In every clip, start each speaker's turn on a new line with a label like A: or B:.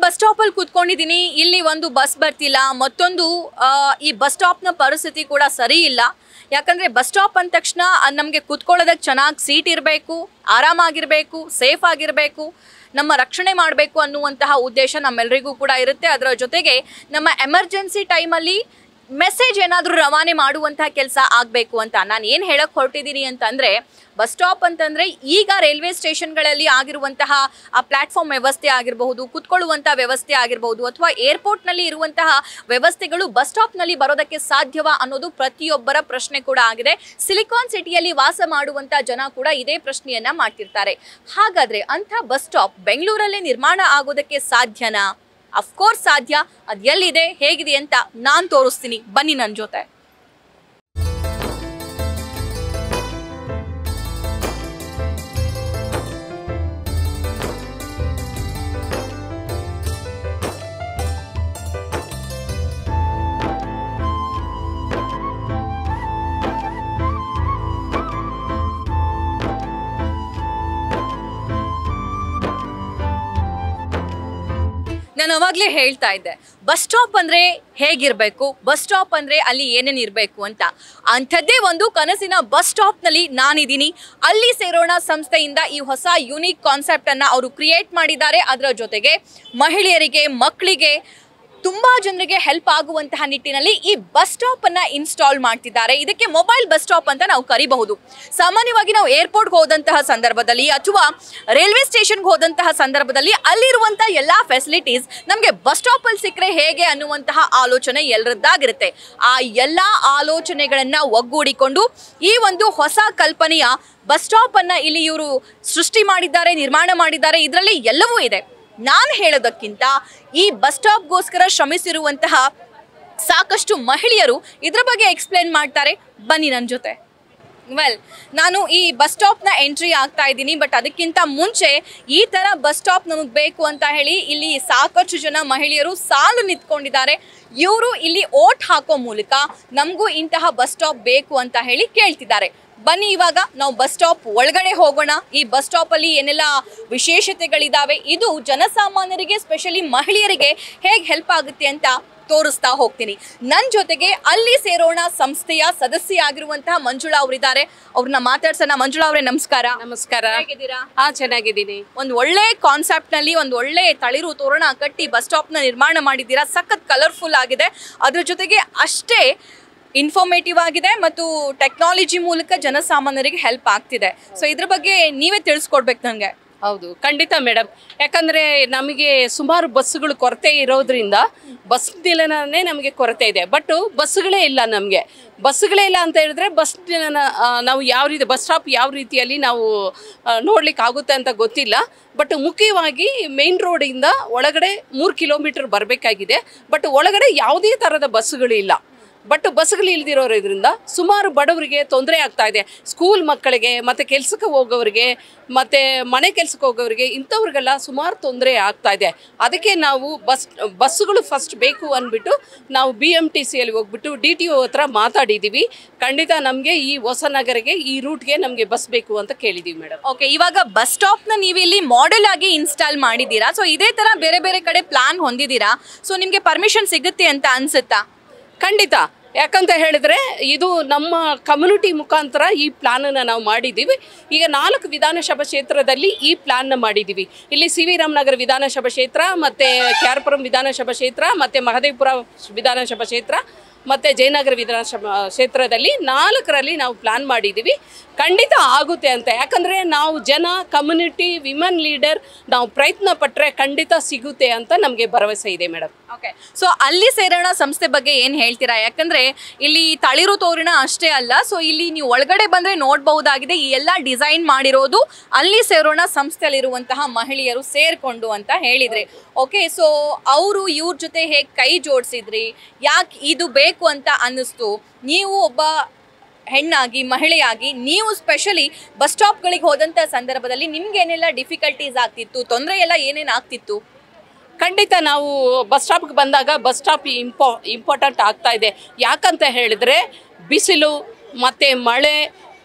A: bus ಸ್ಟಾಪಲ್ಲಿ ಕೂತ್ಕೊಂಡಿದ್ದೀನಿ ಇಲ್ಲಿ ಒಂದು bus ಬರ್ತಿಲ್ಲ ಮತ್ತೊಂದು ಆ, ಈ ಬಸ್ ಸ್ಟಾಪ್ನ ಪರಿಸ್ಥಿತಿ ಕೂಡ ಸರಿ ಇಲ್ಲ ಯಾಕಂದರೆ ಬಸ್ ಸ್ಟಾಪ್ ಅಂದ ತಕ್ಷಣ ನಮಗೆ ಕೂತ್ಕೊಳ್ಳೋದಕ್ಕೆ ಚೆನ್ನಾಗಿ ಸೀಟ್ ಇರಬೇಕು ಆರಾಮಾಗಿರಬೇಕು ಸೇಫ್ ಆಗಿರಬೇಕು ನಮ್ಮ ರಕ್ಷಣೆ ಮಾಡಬೇಕು ಅನ್ನುವಂತಹ ಉದ್ದೇಶ ನಮ್ಮೆಲ್ಲರಿಗೂ ಕೂಡ ಇರುತ್ತೆ ಅದರ ಜೊತೆಗೆ ನಮ್ಮ ಎಮರ್ಜೆನ್ಸಿ ಟೈಮಲ್ಲಿ ಮೆಸೇಜ್ ಏನಾದರೂ ರವಾನೆ ಮಾಡುವಂತಹ ಕೆಲಸ ಆಗಬೇಕು ಅಂತ ನಾನು ಏನು ಹೇಳಕ್ಕೆ ಹೊರಟಿದ್ದೀನಿ ಅಂತಂದರೆ ಬಸ್ ಸ್ಟಾಪ್ ಅಂತಂದರೆ ಈಗ ರೈಲ್ವೆ ಸ್ಟೇಷನ್ಗಳಲ್ಲಿ ಆಗಿರುವಂತಹ ಆ ಪ್ಲಾಟ್ಫಾರ್ಮ್ ವ್ಯವಸ್ಥೆ ಆಗಿರಬಹುದು ಕುತ್ಕೊಳ್ಳುವಂಥ ವ್ಯವಸ್ಥೆ ಆಗಿರಬಹುದು ಅಥವಾ ಏರ್ಪೋರ್ಟ್ನಲ್ಲಿ ಇರುವಂತಹ ವ್ಯವಸ್ಥೆಗಳು ಬಸ್ ಸ್ಟಾಪ್ನಲ್ಲಿ ಬರೋದಕ್ಕೆ ಸಾಧ್ಯವಾ ಅನ್ನೋದು ಪ್ರತಿಯೊಬ್ಬರ ಪ್ರಶ್ನೆ ಕೂಡ ಆಗಿದೆ ಸಿಲಿಕಾನ್ ಸಿಟಿಯಲ್ಲಿ ವಾಸ ಮಾಡುವಂಥ ಜನ ಕೂಡ ಇದೇ ಪ್ರಶ್ನೆಯನ್ನ ಮಾಡ್ತಿರ್ತಾರೆ ಹಾಗಾದ್ರೆ ಅಂಥ ಬಸ್ ಸ್ಟಾಪ್ ಬೆಂಗಳೂರಲ್ಲೇ ನಿರ್ಮಾಣ ಆಗೋದಕ್ಕೆ ಸಾಧ್ಯನಾ ಅಫ್ಕೋರ್ಸ್ ಸಾಧ್ಯ ಅದು ಎಲ್ಲಿದೆ ಹೇಗಿದೆ ಅಂತ ನಾನು ತೋರಿಸ್ತೀನಿ ಬನ್ನಿ ನನ್ನ ಜೊತೆ ನಾನು ಅವಾಗಲೇ ಹೇಳ್ತಾ ಇದ್ದೆ ಬಸ್ ಸ್ಟಾಪ್ ಅಂದರೆ ಹೇಗಿರಬೇಕು ಬಸ್ ಸ್ಟಾಪ್ ಅಂದರೆ ಅಲ್ಲಿ ಏನೇನು ಇರಬೇಕು ಅಂತ ಅಂಥದ್ದೇ ಒಂದು ಕನಸಿನ ಬಸ್ ಸ್ಟಾಪ್ನಲ್ಲಿ ನಾನಿದ್ದೀನಿ ಅಲ್ಲಿ ಸೇರೋಣ ಸಂಸ್ಥೆಯಿಂದ ಈ ಹೊಸ ಯುನೀಕ್ ಕಾನ್ಸೆಪ್ಟನ್ನು ಅವರು ಕ್ರಿಯೇಟ್ ಮಾಡಿದ್ದಾರೆ ಅದರ ಜೊತೆಗೆ ಮಹಿಳೆಯರಿಗೆ ಮಕ್ಕಳಿಗೆ ತುಂಬ ಜನರಿಗೆ ಹೆಲ್ಪ್ ಆಗುವಂತಹ ನಿಟ್ಟಿನಲ್ಲಿ ಈ ಬಸ್ ಸ್ಟಾಪ್ ಅನ್ನ ಇನ್ಸ್ಟಾಲ್ ಮಾಡ್ತಿದ್ದಾರೆ ಇದಕ್ಕೆ ಮೊಬೈಲ್ ಬಸ್ ಸ್ಟಾಪ್ ಅಂತ ನಾವು ಕರಿಬಹುದು ಸಾಮಾನ್ಯವಾಗಿ ನಾವು ಏರ್ಪೋರ್ಟ್ಗೆ ಹೋದಂತಹ ಸಂದರ್ಭದಲ್ಲಿ ಅಥವಾ ರೈಲ್ವೆ ಸ್ಟೇಷನ್ಗೆ ಹೋದಂತಹ ಸಂದರ್ಭದಲ್ಲಿ ಅಲ್ಲಿರುವಂತಹ ಎಲ್ಲಾ ಫೆಸಿಲಿಟೀಸ್ ನಮಗೆ ಬಸ್ ಸ್ಟಾಪ್ ಅಲ್ಲಿ ಸಿಕ್ಕರೆ ಹೇಗೆ ಅನ್ನುವಂತಹ ಆಲೋಚನೆ ಎಲ್ಲರದ್ದಾಗಿರುತ್ತೆ ಆ ಎಲ್ಲಾ ಆಲೋಚನೆಗಳನ್ನ ಒಗ್ಗೂಡಿಕೊಂಡು ಈ ಒಂದು ಹೊಸ ಕಲ್ಪನೆಯ ಬಸ್ ಸ್ಟಾಪ್ ಅನ್ನ ಇಲ್ಲಿ ಇವರು ಸೃಷ್ಟಿ ಮಾಡಿದ್ದಾರೆ ನಿರ್ಮಾಣ ಮಾಡಿದ್ದಾರೆ ಇದರಲ್ಲಿ ಎಲ್ಲವೂ ಇದೆ ನಾನು ಹೇಳೋದಕ್ಕಿಂತ ಈ ಬಸ್ ಸ್ಟಾಪ್ಗೋಸ್ಕರ ಶ್ರಮಿಸಿರುವಂತಹ ಸಾಕಷ್ಟು ಮಹಿಳೆಯರು ಇದ್ರ ಬಗ್ಗೆ ಎಕ್ಸ್ಪ್ಲೇನ್ ಮಾಡ್ತಾರೆ ಬನ್ನಿ ನನ್ನ ಜೊತೆ ವೆಲ್ ನಾನು ಈ ಬಸ್ ಸ್ಟಾಪ್ನ ಎಂಟ್ರಿ ಆಗ್ತಾ ಇದ್ದೀನಿ ಬಟ್ ಅದಕ್ಕಿಂತ ಮುಂಚೆ ಈ ಥರ ಬಸ್ ಸ್ಟಾಪ್ ನಮಗೆ ಬೇಕು ಅಂತ ಹೇಳಿ ಇಲ್ಲಿ ಸಾಕಷ್ಟು ಜನ ಮಹಿಳೆಯರು ಸಾಲು ನಿಂತ್ಕೊಂಡಿದ್ದಾರೆ ಇವರು ಇಲ್ಲಿ ಓಟ್ ಹಾಕೋ ಮೂಲಕ ನಮಗೂ ಇಂತಹ ಬಸ್ ಸ್ಟಾಪ್ ಬೇಕು ಅಂತ ಹೇಳಿ ಕೇಳ್ತಿದ್ದಾರೆ ಬನ್ನಿ ಇವಾಗ ನಾವು ಬಸ್ ಸ್ಟಾಪ್ ಒಳಗಡೆ ಹೋಗೋಣ ಈ ಬಸ್ ಸ್ಟಾಪ್ ಅಲ್ಲಿ ಏನೆಲ್ಲ ವಿಶೇಷತೆಗಳಿದಾವೆ ಇದು ಜನಸಾಮಾನ್ಯರಿಗೆ ಸ್ಪೆಷಲಿ ಮಹಿಳೆಯರಿಗೆ ಹೇಗೆ ಹೆಲ್ಪ್ ಆಗುತ್ತೆ ಅಂತ ತೋರಿಸ್ತಾ ಹೋಗ್ತೀನಿ ನನ್ನ ಜೊತೆಗೆ ಅಲ್ಲಿ ಸೇರೋಣ ಸಂಸ್ಥೆಯ ಸದಸ್ಯ ಆಗಿರುವಂತಹ ಮಂಜುಳಾ ಅವರಿದ್ದಾರೆ ಅವ್ರನ್ನ ಮಾತಾಡ್ಸೋಣ ಮಂಜುಳಾ ಅವರೇ ನಮಸ್ಕಾರ
B: ನಮಸ್ಕಾರ
A: ಹೇಗಿದ್ದೀರಾ
B: ಹಾ ಚೆನ್ನಾಗಿದ್ದೀನಿ
A: ಒಂದು ಒಳ್ಳೆ ಕಾನ್ಸೆಪ್ಟ್ ನಲ್ಲಿ ಒಂದು ಒಳ್ಳೆ ತಳಿರು ತೋರಣ ಕಟ್ಟಿ ಬಸ್ ಸ್ಟಾಪ್ ನ ನಿರ್ಮಾಣ ಮಾಡಿದ್ದೀರಾ ಸಖತ್ ಕಲರ್ಫುಲ್ ಆಗಿದೆ ಅದ್ರ ಜೊತೆಗೆ ಅಷ್ಟೇ ಇನ್ಫಾರ್ಮೇಟಿವ್ ಆಗಿದೆ ಮತ್ತು ಟೆಕ್ನಾಲಜಿ ಮೂಲಕ ಜನಸಾಮಾನ್ಯರಿಗೆ ಹೆಲ್ಪ್ ಆಗ್ತಿದೆ ಸೊ ಇದ್ರ ಬಗ್ಗೆ ನೀವೇ ತಿಳಿಸ್ಕೊಡ್ಬೇಕು ನನಗೆ
B: ಹೌದು ಖಂಡಿತ ಮೇಡಮ್ ಯಾಕಂದ್ರೆ ನಮಗೆ ಸುಮಾರು ಬಸ್ಸುಗಳು ಕೊರತೆ ಇರೋದ್ರಿಂದ ಬಸ್ ನಿಲ್ದಾಣನೇ ನಮಗೆ ಕೊರತೆ ಇದೆ ಬಟ್ ಬಸ್ಸುಗಳೇ ಇಲ್ಲ ನಮಗೆ ಬಸ್ಸುಗಳೇ ಇಲ್ಲ ಅಂತ ಹೇಳಿದ್ರೆ ಬಸ್ ನಿಲ್ದಾಣ ಆ, ನಾವು ಯಾವ ರೀತಿ ಬಸ್ ಸ್ಟಾಪ್ ಯಾವ ರೀತಿಯಲ್ಲಿ ನಾವು ನೋಡ್ಲಿಕ್ಕೆ ಆಗುತ್ತೆ ಅಂತ ಗೊತ್ತಿಲ್ಲ ಬಟ್ ಮುಖ್ಯವಾಗಿ ಮೇನ್ ರೋಡಿಂದ ಒಳಗಡೆ ಮೂರು ಕಿಲೋಮೀಟರ್ ಬರಬೇಕಾಗಿದೆ ಬಟ್ ಒಳಗಡೆ ಯಾವುದೇ ಥರದ ಬಸ್ಸುಗಳು ಇಲ್ಲ ಬಟ್ ಬಸ್ಗಳು ಇಲ್ದಿರೋದ್ರಿಂದ ಸುಮಾರು ಬಡವರಿಗೆ ತೊಂದರೆ ಆಗ್ತಾ ಇದೆ ಸ್ಕೂಲ್ ಮಕ್ಕಳಿಗೆ ಮತ್ತು ಕೆಲಸಕ್ಕೆ ಹೋಗೋರಿಗೆ ಮತ್ತು ಮನೆ ಕೆಲಸಕ್ಕೆ ಹೋಗೋರಿಗೆ ಇಂಥವ್ರಿಗೆಲ್ಲ ಸುಮಾರು ತೊಂದರೆ ಆಗ್ತಾ ಇದೆ ಅದಕ್ಕೆ ನಾವು ಬಸ್ ಬಸ್ಸುಗಳು ಫಸ್ಟ್ ಬೇಕು ಅಂದ್ಬಿಟ್ಟು ನಾವು ಬಿ ಎಮ್ ಟಿ ಸಿಯಲ್ಲಿ ಹೋಗ್ಬಿಟ್ಟು ಡಿ ಟಿ ಒ ಹತ್ರ ಮಾತಾಡಿದ್ದೀವಿ ಖಂಡಿತ ನಮಗೆ ಈ ಹೊಸನಗರಿಗೆ ಈ ರೂಟ್ಗೆ ನಮಗೆ ಬಸ್ ಬೇಕು ಅಂತ ಕೇಳಿದ್ದೀವಿ ಮೇಡಮ್
A: ಓಕೆ ಇವಾಗ ಬಸ್ ಸ್ಟಾಪ್ ನ ನೀವು ಇಲ್ಲಿ ಮಾಡೆಲ್ ಆಗಿ ಇನ್ಸ್ಟಾಲ್ ಮಾಡಿದ್ದೀರಾ ಸೊ ಇದೇ ತರ ಬೇರೆ ಬೇರೆ ಕಡೆ ಪ್ಲಾನ್ ಹೊಂದಿದ್ದೀರಾ ಸೊ ನಿಮ್ಗೆ ಪರ್ಮಿಷನ್ ಸಿಗುತ್ತೆ ಅಂತ ಅನ್ಸುತ್ತಾ
B: ಖಂಡಿತ ಯಾಕಂತ ಹೇಳಿದ್ರೆ ಇದು ನಮ್ಮ ಕಮ್ಯುನಿಟಿ ಮುಖಾಂತರ ಈ ಪ್ಲಾನನ್ನು ನಾವು ಮಾಡಿದ್ದೀವಿ ಈಗ ನಾಲ್ಕು ವಿಧಾನಸಭಾ ಕ್ಷೇತ್ರದಲ್ಲಿ ಈ ಪ್ಲಾನ್ನ ಮಾಡಿದ್ದೀವಿ ಇಲ್ಲಿ ಸಿ ವಿ ರಾಮನಗರ ವಿಧಾನಸಭಾ ಕ್ಷೇತ್ರ ಮತ್ತು ಕ್ಯಾರ್ಪುರಂ ವಿಧಾನಸಭಾ ಕ್ಷೇತ್ರ ಮತ್ತು ಮಹದೇವಪುರ ವಿಧಾನಸಭಾ ಕ್ಷೇತ್ರ ಮತ್ತು ಜಯನಗರ ವಿಧಾನಸಭಾ ಕ್ಷೇತ್ರದಲ್ಲಿ ನಾಲ್ಕರಲ್ಲಿ ನಾವು ಪ್ಲಾನ್ ಮಾಡಿದ್ದೀವಿ ಖಂಡಿತ ಆಗುತ್ತೆ ಅಂತ ಯಾಕಂದರೆ ನಾವು ಜನ ಕಮ್ಯುನಿಟಿ ವಿಮನ್ ಲೀಡರ್ ನಾವು ಪ್ರಯತ್ನ ಪಟ್ಟರೆ ಖಂಡಿತ ಸಿಗುತ್ತೆ ಅಂತ ನಮಗೆ ಭರವಸೆ ಇದೆ ಮೇಡಮ್
A: ಓಕೆ ಸೊ ಅಲ್ಲಿ ಸೇರೋಣ ಸಂಸ್ಥೆ ಬಗ್ಗೆ ಏನು ಹೇಳ್ತೀರಾ ಯಾಕಂದ್ರೆ ಇಲ್ಲಿ ತಳಿರು ತೋರಣ ಅಷ್ಟೇ ಅಲ್ಲ ಸೊ ಇಲ್ಲಿ ನೀವು ಒಳಗಡೆ ಬಂದ್ರೆ ನೋಡಬಹುದಾಗಿದೆ ಈ ಎಲ್ಲ ಡಿಸೈನ್ ಮಾಡಿರೋದು ಅಲ್ಲಿ ಸೇರೋಣ ಸಂಸ್ಥೆಯಲ್ಲಿರುವಂತಹ ಮಹಿಳೆಯರು ಸೇರ್ಕೊಂಡು ಅಂತ ಹೇಳಿದ್ರಿ ಓಕೆ ಸೊ ಅವರು ಇವ್ರ ಜೊತೆ ಹೇಗೆ ಕೈ ಜೋಡಿಸಿದ್ರಿ ಯಾಕೆ ಇದು ಬೇಕು ಅಂತ ಅನ್ನಿಸ್ತು ನೀವು ಒಬ್ಬ ಹೆಣ್ಣಾಗಿ ಮಹಿಳೆಯಾಗಿ ನೀವು ಸ್ಪೆಷಲಿ ಬಸ್ ಸ್ಟಾಪ್ಗಳಿಗೆ ಹೋದಂಥ ಸಂದರ್ಭದಲ್ಲಿ ನಿಮ್ಗೆ ಏನೆಲ್ಲ ಡಿಫಿಕಲ್ಟೀಸ್ ಆಗ್ತಿತ್ತು ತೊಂದರೆ ಎಲ್ಲ ಏನೇನು ಆಗ್ತಿತ್ತು
B: ಖಂಡಿತ ನಾವು ಬಸ್ ಸ್ಟಾಪ್ಗೆ ಬಂದಾಗ ಬಸ್ ಸ್ಟಾಪ್ ಇಂಪಾ ಇಂಪಾರ್ಟೆಂಟ್ ಆಗ್ತಾ ಇದೆ ಯಾಕಂತ ಹೇಳಿದ್ರೆ ಬಿಸಿಲು ಮತ್ತು ಮಳೆ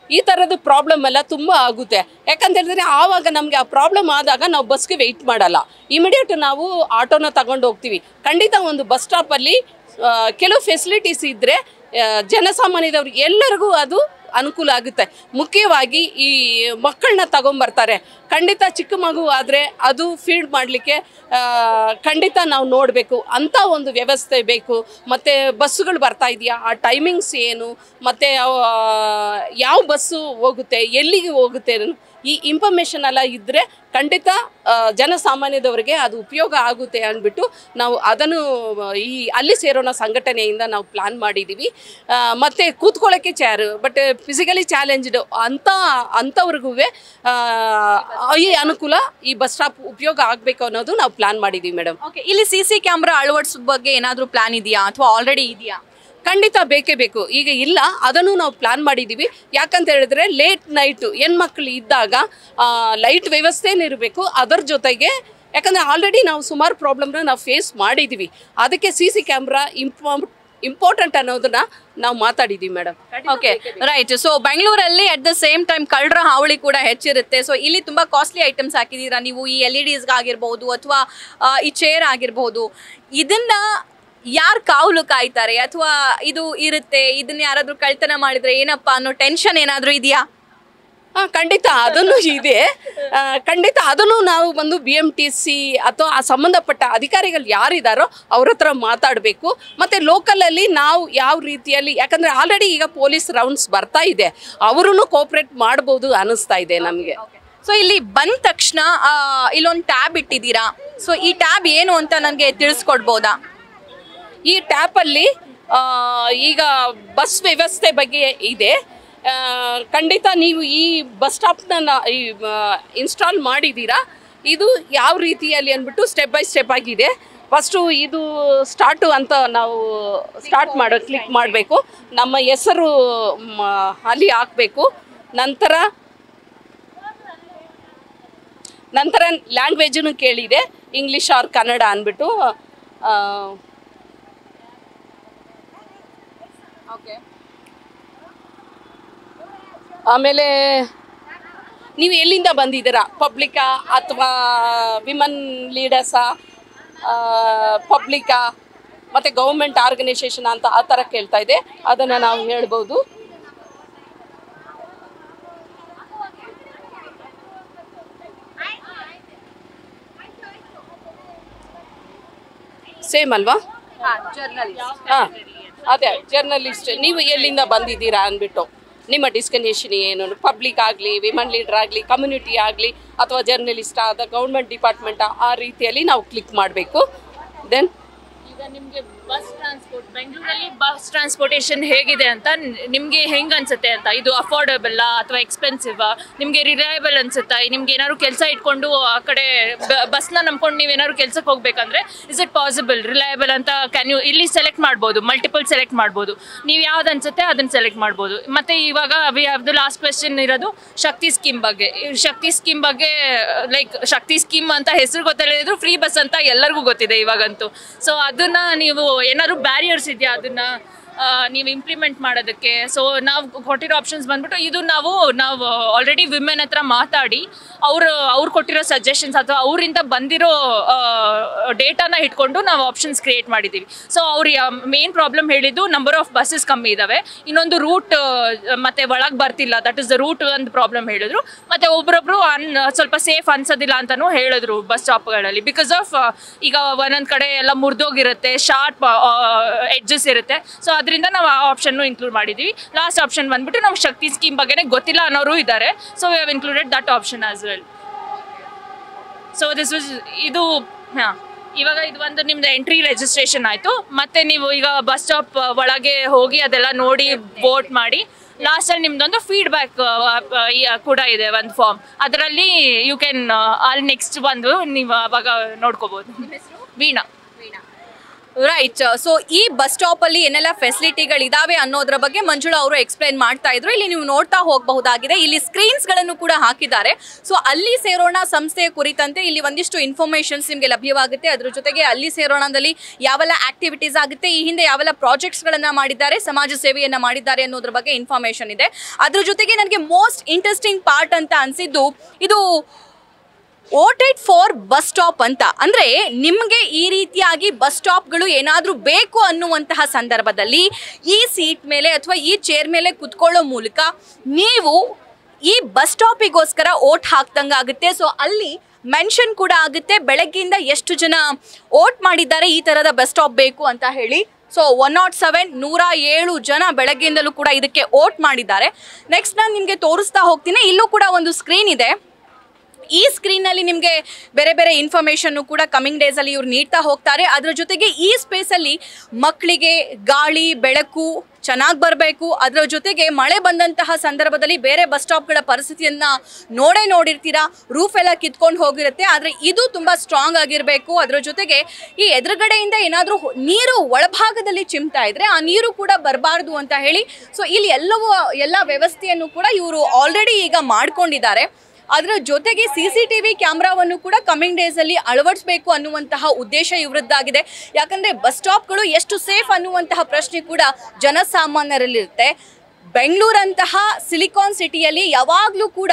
B: ಈ ಥರದ್ದು ಪ್ರಾಬ್ಲಮ್ ಎಲ್ಲ ತುಂಬ ಆಗುತ್ತೆ ಯಾಕಂತ ಹೇಳಿದ್ರೆ ಆವಾಗ ನಮಗೆ ಆ ಪ್ರಾಬ್ಲಮ್ ಆದಾಗ ನಾವು ಬಸ್ಗೆ ವೆಯ್ಟ್ ಮಾಡಲ್ಲ ಇಮಿಡಿಯೇಟ್ ನಾವು ಆಟೋನ ತಗೊಂಡು ಹೋಗ್ತೀವಿ ಖಂಡಿತ ಒಂದು ಬಸ್ ಸ್ಟಾಪಲ್ಲಿ ಕೆಲವು ಫೆಸಿಲಿಟೀಸ್ ಇದ್ದರೆ ಜನಸಾಮಾನ್ಯದವ್ರಿಗೆ ಎಲ್ಲರಿಗೂ ಅದು ಅನುಕೂಲ ಆಗುತ್ತೆ ಮುಖ್ಯವಾಗಿ ಈ ಮಕ್ಕಳನ್ನ ತಗೊಂಬರ್ತಾರೆ ಖಂಡಿತ ಚಿಕ್ಕ ಮಗು ಆದರೆ ಅದು ಫೀಲ್ಡ್ ಮಾಡಲಿಕ್ಕೆ ಖಂಡಿತ ನಾವು ನೋಡಬೇಕು ಅಂಥ ಒಂದು ವ್ಯವಸ್ಥೆ ಬೇಕು ಮತ್ತು ಬಸ್ಸುಗಳು ಬರ್ತಾ ಇದೆಯಾ ಆ ಟೈಮಿಂಗ್ಸ್ ಏನು ಮತ್ತು ಯಾವ ಬಸ್ಸು ಹೋಗುತ್ತೆ ಎಲ್ಲಿಗೆ ಹೋಗುತ್ತೆ ಅನ್ನೋ- ಈ ಇನ್ಫಾರ್ಮೇಷನ್ ಎಲ್ಲ ಇದ್ದರೆ ಖಂಡಿತ ಆ, ಜನಸಾಮಾನ್ಯದವರಿಗೆ ಅದು ಉಪಯೋಗ ಆಗುತ್ತೆ ಅಂದ್ಬಿಟ್ಟು ನಾವು ಅದನ್ನು ಆ, ಈ ಅಲ್ಲಿ ಸೇರೋಣ ಸಂಘಟನೆಯಿಂದ ನಾವು ಪ್ಲಾನ್ ಮಾಡಿದ್ದೀವಿ ಆ, ಮತ್ತೆ ಕೂತ್ಕೊಳ್ಳೋಕ್ಕೆ ಚೇರ್ ಬಟ್ ಫಿಸಿಕಲಿ ಚಾಲೆಂಜ್ಡ್ ಅಂಥ ಅಂಥವ್ರಿಗೂ ಈ ಅನುಕೂಲ ಈ ಬಸ್ ಸ್ಟಾಪ್ ಉಪಯೋಗ ಆಗಬೇಕು ಅನ್ನೋದು ನಾವು ಪ್ಲಾನ್ ಮಾಡಿದ್ದೀವಿ ಮೇಡಮ್
A: ಓಕೆ ಇಲ್ಲಿ ಸಿ ಸಿ ಕ್ಯಾಮ್ರಾ ಅಳವಡಿಸೋ ಬಗ್ಗೆ ಏನಾದರೂ ಪ್ಲಾನ್ ಇದೆಯಾ ಅಥವಾ ಆಲ್ರೆಡಿ ಇದೆಯಾ
B: ಖಂಡಿತ ಬೇಕೇ ಬೇಕು ಈಗ ಇಲ್ಲ ಅದನ್ನು ನಾವು ಪ್ಲಾನ್ ಮಾಡಿದ್ದೀವಿ ಯಾಕಂತ ಹೇಳಿದ್ರೆ ಲೇಟ್ ನೈಟು ಹೆಣ್ಮಕ್ಳು ಇದ್ದಾಗ ಲೈಟ್ ವ್ಯವಸ್ಥೆನೇ ಇರಬೇಕು ಅದರ ಜೊತೆಗೆ ಯಾಕಂದರೆ ಆಲ್ರೆಡಿ ನಾವು ಸುಮಾರು ಪ್ರಾಬ್ಲಮ್ನ ನಾವು ಫೇಸ್ ಮಾಡಿದ್ದೀವಿ ಅದಕ್ಕೆ ಸಿ ಸಿ ಕ್ಯಾಮ್ರಾ ಇಂಪಾ ಇಂಪಾರ್ಟೆಂಟ್ ಅನ್ನೋದನ್ನ ನಾವು ಮಾತಾಡಿದ್ದೀವಿ ಮೇಡಮ್
A: ಓಕೆ ರೈಟ್ ಸೊ ಬೆಂಗಳೂರಲ್ಲಿ ಅಟ್ ದ ಸೇಮ್ ಟೈಮ್ ಕಳ್ಳರ ಹಾವಳಿ ಕೂಡ ಹೆಚ್ಚಿರುತ್ತೆ ಸೊ ಇಲ್ಲಿ ತುಂಬಾ ಕಾಸ್ಟ್ಲಿ ಐಟಮ್ಸ್ ಹಾಕಿದ್ದೀರಾ ನೀವು ಈ ಎಲ್ ಇ ಡಿಸ್ಗೆ ಆಗಿರ್ಬೋದು ಅಥವಾ ಈ ಚೇರ್ ಆಗಿರ್ಬೋದು ಇದನ್ನ ಯಾರು ಕಾವಲು ಕಾಯ್ತಾರೆ ಅಥವಾ ಇದು ಇರುತ್ತೆ ಇದನ್ನ ಯಾರಾದ್ರೂ ಕಳ್ತನ ಮಾಡಿದ್ರೆ ಏನಪ್ಪಾ ಅನ್ನೋ ಟೆನ್ಷನ್ ಏನಾದ್ರೂ ಇದೆಯಾ
B: ಆ, ಖಂಡಿತ ಅದನ್ನು ಇದೆ ಆ, ಖಂಡಿತ ಅದನ್ನು ನಾವು ಬಂದು ಬಿ ಎಮ್ ಟಿ ಸಿ ಅಥವಾ ಆ ಸಂಬಂಧಪಟ್ಟ ಅಧಿಕಾರಿಗಳು ಯಾರಿದ್ದಾರೋ ಅವ್ರ ಹತ್ರ ಮಾತಾಡಬೇಕು ಮತ್ತು ಲೋಕಲಲ್ಲಿ ನಾವು ಯಾವ ರೀತಿಯಲ್ಲಿ ಯಾಕಂದರೆ ಆಲ್ರೆಡಿ ಈಗ ಪೊಲೀಸ್ ರೌಂಡ್ಸ್ ಬರ್ತಾ ಇದೆ ಅವರೂ ಕೋಪ್ರೇಟ್ ಮಾಡ್ಬೋದು ಅನ್ನಿಸ್ತಾ ಇದೆ ನಮಗೆ
A: ಸೊ ಇಲ್ಲಿ ಬಂದ ತಕ್ಷಣ ಆ, ಇಲ್ಲೊಂದು ಟ್ಯಾಬ್ ಇಟ್ಟಿದ್ದೀರಾ ಸೊ ಈ ಟ್ಯಾಬ್ ಏನು ಅಂತ ನನಗೆ ತಿಳಿಸ್ಕೊಡ್ಬೋದಾ
B: ಈ ಟ್ಯಾಪಲ್ಲಿ ಈಗ ಬಸ್ ವ್ಯವಸ್ಥೆ ಬಗ್ಗೆ ಇದೆ ಆ, ಖಂಡಿತ ನೀವು ಈ ಬಸ್ ಸ್ಟಾಪ್ನ ಈ ಇನ್ಸ್ಟಾಲ್ ಮಾಡಿದ್ದೀರಾ ಇದು ಯಾವ ರೀತಿಯಲ್ಲಿ ಅಂದ್ಬಿಟ್ಟು ಸ್ಟೆಪ್ ಬೈ ಸ್ಟೆಪ್ ಆಗಿದೆ ಫಸ್ಟು ಇದು ಸ್ಟಾರ್ಟು ಅಂತ ನಾವು ಸ್ಟಾರ್ಟ್ ಮಾಡೋ ಕ್ಲಿಕ್ ಮಾಡಬೇಕು ನಮ್ಮ ಹೆಸರು ಮ, ಅಲ್ಲಿ ಹಾಕಬೇಕು ನಂತರ ನಂತರ ಲ್ಯಾಂಗ್ವೇಜನ್ನು ಕೇಳಿದೆ ಇಂಗ್ಲೀಷ್ ಆರ್ ಕನ್ನಡ ಅಂದ್ಬಿಟ್ಟು ಆ, ಆಮೇಲೆ ನೀವು ಎಲ್ಲಿಂದ ಬಂದಿದ್ದೀರಾ ಪಬ್ಲಿಕಾ ಅಥವಾ ವಿಮನ್ ಲೀಡರ್ಸಾ ಪಬ್ಲಿಕಾ ಮತ್ತು ಗೌರ್ಮೆಂಟ್ ಆರ್ಗನೈಸೇಷನ್ ಅಂತ ಆ ಥರ ಕೇಳ್ತಾ ಇದೆ ಅದನ್ನು ನಾವು ಹೇಳ್ಬೋದು ಸೇಮ್ ಅಲ್ವಾ ಹಾಂ ಅದೇ ಜರ್ನಲಿಸ್ಟ್ ನೀವು ಎಲ್ಲಿಂದ ಬಂದಿದ್ದೀರಾ ಅಂದ್ಬಿಟ್ಟು ನಿಮ್ಮ ಡಿಸ್ಕನೇಷನ್ ಏನು ಪಬ್ಲಿಕ್ ಆಗಲಿ ವಿಮನ್ ಲೀಡರ್ ಆಗಲಿ ಕಮ್ಯುನಿಟಿ ಆಗಲಿ ಅಥವಾ ಜರ್ನಲಿಸ್ಟ್ ಆದ ಗೌರ್ಮೆಂಟ್ ಡಿಪಾರ್ಟ್ಮೆಂಟ್ ಆ ರೀತಿಯಲ್ಲಿ ನಾವು ಕ್ಲಿಕ್ ಮಾಡಬೇಕು ದೆನ್
C: ಈಗ ನಿಮಗೆ ಬಸ್ ಟ್ರಾನ್ಸ್ಪೋರ್ಟ್ ಬೆಂಗಳೂರಲ್ಲಿ ಬಸ್ ಟ್ರಾನ್ಸ್ಪೋರ್ಟೇಷನ್ ಹೇಗಿದೆ ಅಂತ ನಿಮಗೆ ಹೆಂಗೆ ಅನ್ಸುತ್ತೆ ಅಂತ ಇದು ಅಫೋರ್ಡಬಲ್ ಅಥವಾ ಎಕ್ಸ್ಪೆನ್ಸಿವ್ ನಿಮಗೆ ರಿಲಯಬಲ್ ಅನ್ಸುತ್ತಾ ನಿಮ್ಗೆ ಏನಾದ್ರು ಕೆಲಸ ಇಟ್ಕೊಂಡು ಆ ಕಡೆ ಬಸ್ನ ನಂಬ್ಕೊಂಡು ನೀವೇನಾದ್ರು ಕೆಲ್ಸಕ್ಕೆ ಹೋಗ್ಬೇಕಂದ್ರೆ ಇಸ್ ಇಟ್ ಪಾಸಿಬಲ್ ರಿಲಯಬಲ್ ಅಂತ ಕ್ಯಾನ್ ಯು ಇಲ್ಲಿ ಸೆಲೆಕ್ಟ್ ಮಾಡ್ಬೋದು ಮಲ್ಟಿಪಲ್ ಸೆಲೆಕ್ಟ್ ಮಾಡ್ಬೋದು ನೀವು ಯಾವ್ದು ಅನ್ಸುತ್ತೆ ಅದನ್ನ ಸೆಲೆಕ್ಟ್ ಮಾಡ್ಬೋದು ಮತ್ತೆ ಇವಾಗ we have the last question ಇರೋದು ಶಕ್ತಿ ಸ್ಕೀಮ್ ಬಗ್ಗೆ ಈ ಶಕ್ತಿ ಸ್ಕೀಮ್ ಬಗ್ಗೆ ಲೈಕ್ ಶಕ್ತಿ ಸ್ಕೀಮ್ ಅಂತ ಹೆಸರು ಗೊತ್ತಿಲ್ಲ ಇದ್ರು ಫ್ರೀ ಬಸ್ ಅಂತ ಎಲ್ಲರಿಗೂ ಗೊತ್ತಿದೆ ಇವಾಗಂತೂ ಸೊ ಅದನ್ನ ನೀವು ಏನಾದ್ರು ಬ್ಯಾರಿಯರ್ಸ್ ಇದೆಯಾ ಅದನ್ನ ಆ, ನೀವು ಇಂಪ್ಲಿಮೆಂಟ್ ಮಾಡೋದಕ್ಕೆ ಸೊ ನಾವು ಕೊಟ್ಟಿರೋ ಆಪ್ಷನ್ಸ್ ಬಂದ್ಬಿಟ್ಟು ಇದು ನಾವು ನಾವು ಆಲ್ರೆಡಿ ವಿಮೆನ್ ಹತ್ರ ಮಾತಾಡಿ ಅವರು ಅವ್ರು ಕೊಟ್ಟಿರೋ ಸಜೆಷನ್ಸ್ ಅಥವಾ ಅವರಿಂದ ಬಂದಿರೋ ಡೇಟಾನ ಇಟ್ಕೊಂಡು ನಾವು ಆಪ್ಷನ್ಸ್ ಕ್ರಿಯೇಟ್ ಮಾಡಿದ್ದೀವಿ ಸೊ ಅವ್ರು ಮೇನ್ ಪ್ರಾಬ್ಲಮ್ ಹೇಳಿದ್ದು ನಂಬರ್ ಆಫ್ ಬಸ್ಸಸ್ ಕಮ್ಮಿ ಇದ್ದಾವೆ ಇನ್ನೊಂದು ರೂಟ್ ಮತ್ತೆ ಒಳಗೆ ಬರ್ತಿಲ್ಲ ದಟ್ ಇಸ್ ದ ರೂಟ್ ಒಂದು ಪ್ರಾಬ್ಲಮ್ ಹೇಳಿದ್ರು ಮತ್ತೆ ಒಬ್ರೊಬ್ರು ಅನ್ ಸ್ವಲ್ಪ ಸೇಫ್ ಅನ್ಸೋದಿಲ್ಲ ಅಂತಾನೂ ಹೇಳಿದ್ರು ಬಸ್ ಸ್ಟಾಪ್ಗಳಲ್ಲಿ ಬಿಕಾಸ್ ಆಫ್ ಈಗ ಒಂದೊಂದು ಕಡೆ ಎಲ್ಲ ಮುರಿದೋಗಿರುತ್ತೆ ಶಾರ್ಪ್ ಎಡ್ಜಸ್ ಇರುತ್ತೆ ಸೊ ಅದರಿಂದ ನಾವು ಆ ಆಪ್ಷನ್ನು ಇನ್ಕ್ಲೂಡ್ ಮಾಡಿದ್ದೀವಿ ಲಾಸ್ಟ್ ಆಪ್ಷನ್ ಬಂದ್ಬಿಟ್ಟು ನಾವು ಶಕ್ತಿ ಸ್ಕೀಮ್ ಬಗ್ಗೆನೇ ಗೊತ್ತಿಲ್ಲ ಅನ್ನೋರು ಇದ್ದಾರೆ so we have included that option as well so this was ಇದು ಹಾಂ ಇವಾಗ ಇದು ಒಂದು ನಿಮ್ದು ಎಂಟ್ರಿ ರಿಜಿಸ್ಟ್ರೇಷನ್ ಆಯಿತು ಮತ್ತೆ ನೀವು ಈಗ ಬಸ್ ಸ್ಟಾಪ್ ಒಳಗೆ ಹೋಗಿ ಅದೆಲ್ಲ ನೋಡಿ ವೋಟ್ ಮಾಡಿ ಲಾಸ್ಟಲ್ಲಿ ನಿಮ್ದೊಂದು ಫೀಡ್ಬ್ಯಾಕ್ ಕೂಡ ಇದೆ ಒಂದು ಫಾರ್ಮ್ ಅದರಲ್ಲಿ ಯು ಕ್ಯಾನ್ ಅಲ್ಲಿ ನೆಕ್ಸ್ಟ್ ಬಂದು ನೀವು ಅವಾಗ ನೋಡ್ಕೋಬೋದು ವೀಣಾ
A: ರೈಟ್ ಸೊ ಈ ಬಸ್ ಸ್ಟಾಪ್ ಅಲ್ಲಿ ಏನೆಲ್ಲ ಫೆಸಿಲಿಟಿಗಳು ಇದಾವೆ ಅನ್ನೋದ್ರ ಬಗ್ಗೆ ಮಂಜುಳಾ ಅವರು ಎಕ್ಸ್ಪ್ಲೈನ್ ಮಾಡ್ತಾ ಇದ್ರು ಇಲ್ಲಿ ನೀವು ನೋಡ್ತಾ ಹೋಗಬಹುದಾಗಿದೆ ಇಲ್ಲಿ ಸ್ಕ್ರೀನ್ಸ್ ಗಳನ್ನು ಕೂಡ ಹಾಕಿದ್ದಾರೆ ಸೊ ಅಲ್ಲಿ ಸೇರೋಣ ಸಂಸ್ಥೆಯ ಕುರಿತಂತೆ ಇಲ್ಲಿ ಒಂದಿಷ್ಟು ಇನ್ಫಾರ್ಮೇಶನ್ಸ್ ನಿಮಗೆ ಲಭ್ಯವಾಗುತ್ತೆ ಅದ್ರ ಜೊತೆಗೆ ಅಲ್ಲಿ ಸೇರೋಣದಲ್ಲಿ ಯಾವೆಲ್ಲ ಆಕ್ಟಿವಿಟೀಸ್ ಆಗುತ್ತೆ ಈ ಹಿಂದೆ ಯಾವೆಲ್ಲ ಪ್ರಾಜೆಕ್ಟ್ಸ್ ಗಳನ್ನ ಮಾಡಿದ್ದಾರೆ ಸಮಾಜ ಸೇವೆಯನ್ನ ಮಾಡಿದ್ದಾರೆ ಅನ್ನೋದ್ರ ಬಗ್ಗೆ ಇನ್ಫಾರ್ಮೇಶನ್ ಇದೆ ಅದ್ರ ಜೊತೆಗೆ ನನಗೆ ಮೋಸ್ಟ್ ಇಂಟ್ರೆಸ್ಟಿಂಗ್ ಪಾರ್ಟ್ ಅಂತ ಅನ್ಸಿದ್ದು ಇದು ಓಟೆಡ್ ಫಾರ್ ಬಸ್ ಸ್ಟಾಪ್ ಅಂತ ಅಂದ್ರೆ ನಿಮಗೆ ಈ ರೀತಿಯಾಗಿ ಬಸ್ ಸ್ಟಾಪ್ಗಳು ಏನಾದರೂ ಬೇಕು ಅನ್ನುವಂತಹ ಸಂದರ್ಭದಲ್ಲಿ ಈ ಸೀಟ್ ಮೇಲೆ ಅಥವಾ ಈ ಚೇರ್ ಮೇಲೆ ಕುತ್ಕೊಳ್ಳೋ ಮೂಲಕ ನೀವು ಈ ಬಸ್ ಸ್ಟಾಪಿಗೋಸ್ಕರ ಓಟ್ ಹಾಕ್ದಂಗಾಗುತ್ತೆ ಸೊ ಅಲ್ಲಿ ಮೆನ್ಷನ್ ಕೂಡ ಆಗುತ್ತೆ ಬೆಳಗ್ಗೆಯಿಂದ ಎಷ್ಟು ಜನ ಓಟ್ ಮಾಡಿದ್ದಾರೆ ಈ ಥರದ ಬಸ್ ಸ್ಟಾಪ್ ಬೇಕು ಅಂತ ಹೇಳಿ ಸೊ ಒನ್ ನಾಟ್ ಸೆವೆನ್ ನೂರ ಏಳು ಜನ ಬೆಳಗ್ಗೆಯಿಂದಲೂ ಕೂಡ ಇದಕ್ಕೆ ಓಟ್ ಮಾಡಿದ್ದಾರೆ ನೆಕ್ಸ್ಟ್ ನಾನು ನಿಮಗೆ ತೋರಿಸ್ತಾ ಹೋಗ್ತೀನಿ ಇಲ್ಲೂ ಕೂಡ ಒಂದು ಸ್ಕ್ರೀನ್ ಇದೆ ಈ ಸ್ಕ್ರೀನಲ್ಲಿ ನಿಮಗೆ ಬೇರೆ ಬೇರೆ ಇನ್ಫಾರ್ಮೇಷನ್ನು ಕೂಡ ಕಮಿಂಗ್ ಡೇಸಲ್ಲಿ ಇವ್ರು ನೀಡ್ತಾ ಹೋಗ್ತಾರೆ ಅದರ ಜೊತೆಗೆ ಈ ಸ್ಪೇಸಲ್ಲಿ ಮಕ್ಕಳಿಗೆ ಗಾಳಿ ಬೆಳಕು ಚೆನ್ನಾಗಿ ಬರಬೇಕು ಅದರ ಜೊತೆಗೆ ಮಳೆ ಬಂದಂತಹ ಸಂದರ್ಭದಲ್ಲಿ ಬೇರೆ ಬಸ್ ಸ್ಟಾಪ್ಗಳ ಪರಿಸ್ಥಿತಿಯನ್ನ ನೋಡೇ ನೋಡಿರ್ತೀರಾ ರೂಫ್ ಎಲ್ಲ ಕಿತ್ಕೊಂಡು ಹೋಗಿರುತ್ತೆ ಆದರೆ ಇದು ತುಂಬ ಸ್ಟ್ರಾಂಗ್ ಆಗಿರಬೇಕು ಅದರ ಜೊತೆಗೆ ಈ ಎದುರುಗಡೆಯಿಂದ ಏನಾದರೂ ನೀರು ಒಳಭಾಗದಲ್ಲಿ ಚಿಮ್ತಾ ಇದ್ರೆ ಆ ನೀರು ಕೂಡ ಬರಬಾರ್ದು ಅಂತ ಹೇಳಿ ಸೊ ಇಲ್ಲಿ ಎಲ್ಲವೂ ಎಲ್ಲ ವ್ಯವಸ್ಥೆಯನ್ನು ಕೂಡ ಇವರು ಆಲ್ರೆಡಿ ಈಗ ಮಾಡ್ಕೊಂಡಿದ್ದಾರೆ ಅದರ ಜೊತೆಗೆ ಸಿ ಸಿ ಟಿ ವಿ ಕ್ಯಾಮ್ರಾವನ್ನು ಕೂಡ ಕಮಿಂಗ್ ಡೇಸಲ್ಲಿ ಅಳವಡಿಸಬೇಕು ಅನ್ನುವಂತಹ ಉದ್ದೇಶ ಇವರದ್ದಾಗಿದೆ ಯಾಕಂದರೆ ಬಸ್ ಸ್ಟಾಪ್ಗಳು ಎಷ್ಟು ಸೇಫ್ ಅನ್ನುವಂತಹ ಪ್ರಶ್ನೆ ಕೂಡ ಜನಸಾಮಾನ್ಯರಲ್ಲಿರುತ್ತೆ ಬೆಂಗಳೂರಂತಹ ಸಿಲಿಕಾನ್ ಸಿಟಿಯಲ್ಲಿ ಯಾವಾಗಲೂ ಕೂಡ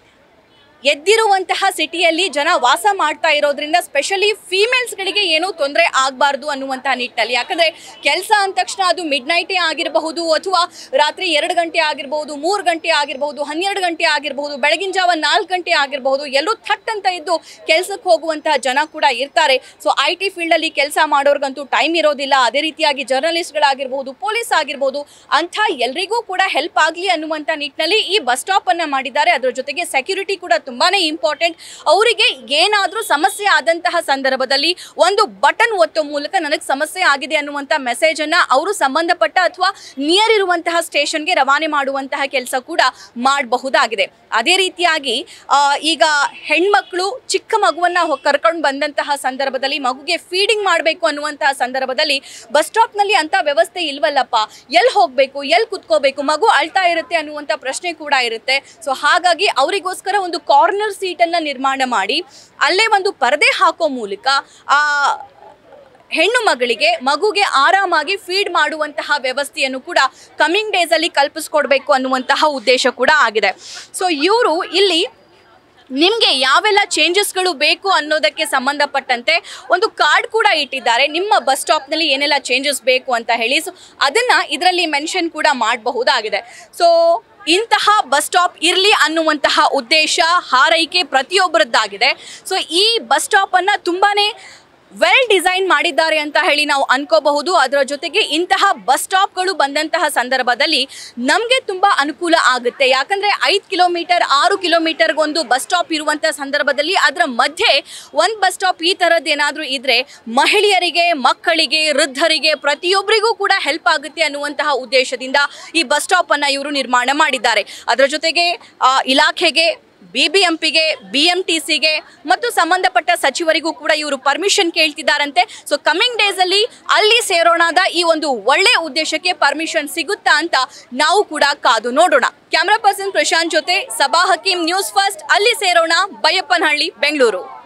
A: ಎದ್ದಿರುವಂತಹ ಸಿಟಿಯಲ್ಲಿ ಜನ ವಾಸ ಮಾಡ್ತಾ ಇರೋದ್ರಿಂದ ಸ್ಪೆಷಲಿ ಫೀಮೇಲ್ಸ್ಗಳಿಗೆ ಏನೂ ತೊಂದರೆ ಆಗಬಾರ್ದು ಅನ್ನುವಂತಹ ನಿಟ್ಟಿನಲ್ಲಿ ಯಾಕಂದರೆ ಕೆಲಸ ಅಂದ ತಕ್ಷಣ ಅದು ಮಿಡ್ ನೈಟೇ ಆಗಿರಬಹುದು ಅಥವಾ ರಾತ್ರಿ ಎರಡು ಗಂಟೆ ಆಗಿರಬಹುದು ಮೂರು ಗಂಟೆ ಆಗಿರಬಹುದು ಹನ್ನೆರಡು ಗಂಟೆ ಆಗಿರಬಹುದು ಬೆಳಗಿನ ಜಾವ ನಾಲ್ಕು ಗಂಟೆ ಆಗಿರಬಹುದು ಎಲ್ಲೂ ಥಟ್ ಅಂತ ಇದ್ದು ಕೆಲಸಕ್ಕೆ ಹೋಗುವಂತಹ ಜನ ಕೂಡ ಇರ್ತಾರೆ ಸೊ ಐ ಟಿ ಫೀಲ್ಡಲ್ಲಿ ಕೆಲಸ ಮಾಡೋರ್ಗಂತೂ ಟೈಮ್ ಇರೋದಿಲ್ಲ ಅದೇ ರೀತಿಯಾಗಿ ಜರ್ನಲಿಸ್ಟ್ಗಳಾಗಿರ್ಬೋದು ಪೊಲೀಸ್ ಆಗಿರ್ಬೋದು ಅಂಥ ಎಲ್ರಿಗೂ ಕೂಡ ಹೆಲ್ಪ್ ಆಗಲಿ ಅನ್ನುವಂಥ ನಿಟ್ಟಿನಲ್ಲಿ ಈ ಬಸ್ ಸ್ಟಾಪನ್ನು ಮಾಡಿದ್ದಾರೆ ಅದರ ಜೊತೆಗೆ ಸೆಕ್ಯೂರಿಟಿ ಕೂಡ ತುಂಬಾನೇ ಇಂಪಾರ್ಟೆಂಟ್ ಅವರಿಗೆ ಏನಾದರೂ ಸಮಸ್ಯೆ ಆದಂತಹ ಸಂದರ್ಭದಲ್ಲಿ ಒಂದು ಬಟನ್ ಒತ್ತೋ ಮೂಲಕ ನನಗೆ ಸಮಸ್ಯೆ ಆಗಿದೆ ಅನ್ನುವಂಥ ಮೆಸೇಜನ್ನು ಅವರು ಸಂಬಂಧಪಟ್ಟ ಅಥವಾ ನಿಯರ್ ಇರುವಂತಹ ಸ್ಟೇಷನ್ಗೆ ರವಾನೆ ಮಾಡುವಂತಹ ಕೆಲಸ ಕೂಡ ಮಾಡಬಹುದಾಗಿದೆ ಅದೇ ರೀತಿಯಾಗಿ ಆ, ಈಗ ಹೆಣ್ಮಕ್ಳು ಚಿಕ್ಕ ಮಗುವನ್ನ ಕರ್ಕೊಂಡು ಬಂದಂತಹ ಸಂದರ್ಭದಲ್ಲಿ ಮಗುಗೆ ಫೀಡಿಂಗ್ ಮಾಡಬೇಕು ಅನ್ನುವಂತಹ ಸಂದರ್ಭದಲ್ಲಿ ಬಸ್ ಸ್ಟಾಪ್ನಲ್ಲಿ ಅಂತ ವ್ಯವಸ್ಥೆ ಇಲ್ವಲ್ಲಪ್ಪ ಎಲ್ಲಿ ಹೋಗಬೇಕು ಎಲ್ಲಿ ಕುತ್ಕೋಬೇಕು ಮಗು ಅಳ್ತಾ ಇರುತ್ತೆ ಅನ್ನುವಂಥ ಪ್ರಶ್ನೆ ಕೂಡ ಇರುತ್ತೆ ಸೊ ಹಾಗಾಗಿ ಅವರಿಗೋಸ್ಕರ ಒಂದು ಕಾರ್ನರ್ ಸೀಟನ್ನು ನಿರ್ಮಾಣ ಮಾಡಿ ಅಲ್ಲೇ ಒಂದು ಪರದೆ ಹಾಕೋ ಮೂಲಕ ಆ ಹೆಣ್ಣು ಮಗಳಿಗೆ ಮಗುಗೆ ಆರಾಮಾಗಿ ಫೀಡ್ ಮಾಡುವಂತಹ ವ್ಯವಸ್ಥೆಯನ್ನು ಕೂಡ ಕಮಿಂಗ್ ಡೇಸಲ್ಲಿ ಕಲ್ಪಿಸ್ಕೊಡ್ಬೇಕು ಅನ್ನುವಂತಹ ಉದ್ದೇಶ ಕೂಡ ಆಗಿದೆ ಸೊ ಇವರು ಇಲ್ಲಿ ನಿಮಗೆ ಯಾವೆಲ್ಲ ಚೇಂಜಸ್ಗಳು ಬೇಕು ಅನ್ನೋದಕ್ಕೆ ಸಂಬಂಧಪಟ್ಟಂತೆ ಒಂದು ಕಾರ್ಡ್ ಕೂಡ ಇಟ್ಟಿದ್ದಾರೆ ನಿಮ್ಮ ಬಸ್ ಸ್ಟಾಪ್ನಲ್ಲಿ ಏನೆಲ್ಲ ಚೇಂಜಸ್ ಬೇಕು ಅಂತ ಹೇಳಿ ಸೊ ಅದನ್ನು ಇದರಲ್ಲಿ ಮೆನ್ಷನ್ ಕೂಡ ಮಾಡಬಹುದಾಗಿದೆ ಸೊ ಇಂತಹ ಬಸ್ ಸ್ಟಾಪ್ ಇರಲಿ ಅನ್ನುವಂತಹ ಉದ್ದೇಶ ಹಾರೈಕೆ ಪ್ರತಿಯೊಬ್ಬರದ್ದಾಗಿದೆ ಸೊ ಈ ಬಸ್ ಸ್ಟಾಪನ್ನು ತುಂಬಾ ವೆಲ್ ಡಿಸೈನ್ ಮಾಡಿದ್ದಾರೆ ಅಂತ ಹೇಳಿ ನಾವು ಅನ್ಕೋಬಹುದು ಅದರ ಜೊತೆಗೆ ಇಂತಹ ಬಸ್ ಸ್ಟಾಪ್ಗಳು ಬಂದಂತಹ ಸಂದರ್ಭದಲ್ಲಿ ನಮಗೆ ತುಂಬ ಅನುಕೂಲ ಆಗುತ್ತೆ ಯಾಕಂದರೆ ಐದು ಕಿಲೋಮೀಟರ್ ಆರು ಕಿಲೋಮೀಟರ್ಗೊಂದು ಬಸ್ ಸ್ಟಾಪ್ ಇರುವಂಥ ಸಂದರ್ಭದಲ್ಲಿ ಅದರ ಮಧ್ಯೆ ಒಂದು ಬಸ್ ಸ್ಟಾಪ್ ಈ ಥರದ್ದು ಏನಾದರೂ ಇದ್ದರೆ ಮಹಿಳೆಯರಿಗೆ ಮಕ್ಕಳಿಗೆ ವೃದ್ಧರಿಗೆ ಪ್ರತಿಯೊಬ್ಬರಿಗೂ ಕೂಡ ಹೆಲ್ಪ್ ಆಗುತ್ತೆ ಅನ್ನುವಂತಹ ಉದ್ದೇಶದಿಂದ ಈ ಬಸ್ ಸ್ಟಾಪನ್ನು ಇವರು ನಿರ್ಮಾಣ ಮಾಡಿದ್ದಾರೆ ಅದರ ಜೊತೆಗೆ ಆ, ಇಲಾಖೆಗೆ ಬಿ ಬಿ ಎಂ ಪಿಗೆ ಬಿ ಎಂ ಟಿ ಸಿಗೆ ಮತ್ತು ಸಂಬಂಧಪಟ್ಟ ಸಚಿವರಿಗೂ ಕೂಡ ಇವರು ಪರ್ಮಿಷನ್ ಕೇಳ್ತಿದ್ದಾರಂತೆ ಸೊ ಕಮಿಂಗ್ ಡೇಸಲ್ಲಿ ಅಲ್ಲಿ ಸೇರೋಣದ ಈ ಒಂದು ಒಳ್ಳೆ ಉದ್ದೇಶಕ್ಕೆ ಪರ್ಮಿಷನ್ ಸಿಗುತ್ತಾ ಅಂತ ನಾವು ಕೂಡ ಕಾದು ನೋಡೋಣ ಕ್ಯಾಮ್ರಾ ಪರ್ಸನ್ ಪ್ರಶಾಂತ್ ಜೊತೆ ಸಬಾ ಹಕೀಂ ನ್ಯೂಸ್ ಫಸ್ಟ್ ಅಲ್ಲಿ ಸೇರೋಣ ಬೈಯಪ್ಪನಹಳ್ಳಿ ಬೆಂಗಳೂರು